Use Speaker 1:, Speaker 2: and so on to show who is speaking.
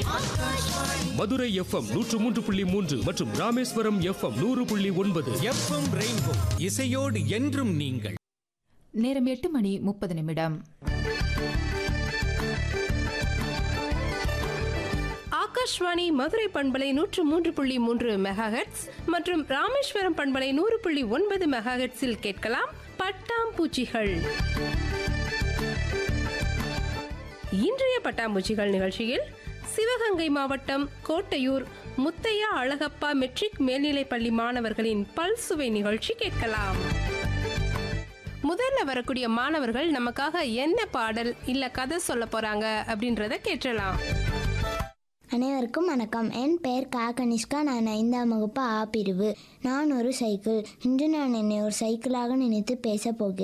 Speaker 1: Madurai FM நூற்று மூன்று புள்ளி மூன்று மற்றும் ராமேஸ்வரம் எஃப்எம் நூறு புள்ளி ஒன்பது
Speaker 2: எஃப்எம் ரெயின்போ இசையோடு என்றும் நீங்கள்
Speaker 3: நேரம் எட்டு மணி முப்பது நிமிடம்
Speaker 4: ஆகாஷ்வாணி மதுரை பண்பலை நூற்று மூன்று புள்ளி மூன்று மெகாஹெட்ஸ் மற்றும் ராமேஸ்வரம் பண்பலை நூறு புள்ளி ஒன்பது மெகாஹெட்ஸில் கேட்கலாம் பட்டாம்பூச்சிகள் இன்றைய பட்டாம்பூச்சிகள் நிகழ்ச்சியில் சிவகங்கை மாவட்டம் கோட்டையூர் முத்தையா அழகப்பா மெட்ரிக் மேல்நிலைப்பள்ளி மாணவர்களின் பல்சுவை நிகழ்ச்சி கேட்கலாம் முதல்ல வரக்கூடிய மாணவர்கள் நமக்காக என்ன பாடல் இல்ல கதை சொல்ல போறாங்க அப்படின்றத கேட்டலாம்
Speaker 5: அனைவருக்கும் வணக்கம் என் பெயர் கா கனிஷ்கா நான் ஐந்தாம் வகுப்பு ஆ பிரிவு நான் ஒரு சைக்கிள் இன்று நான் என்னை ஒரு சைக்கிளாக நினைத்து பேசப் போகிறேன்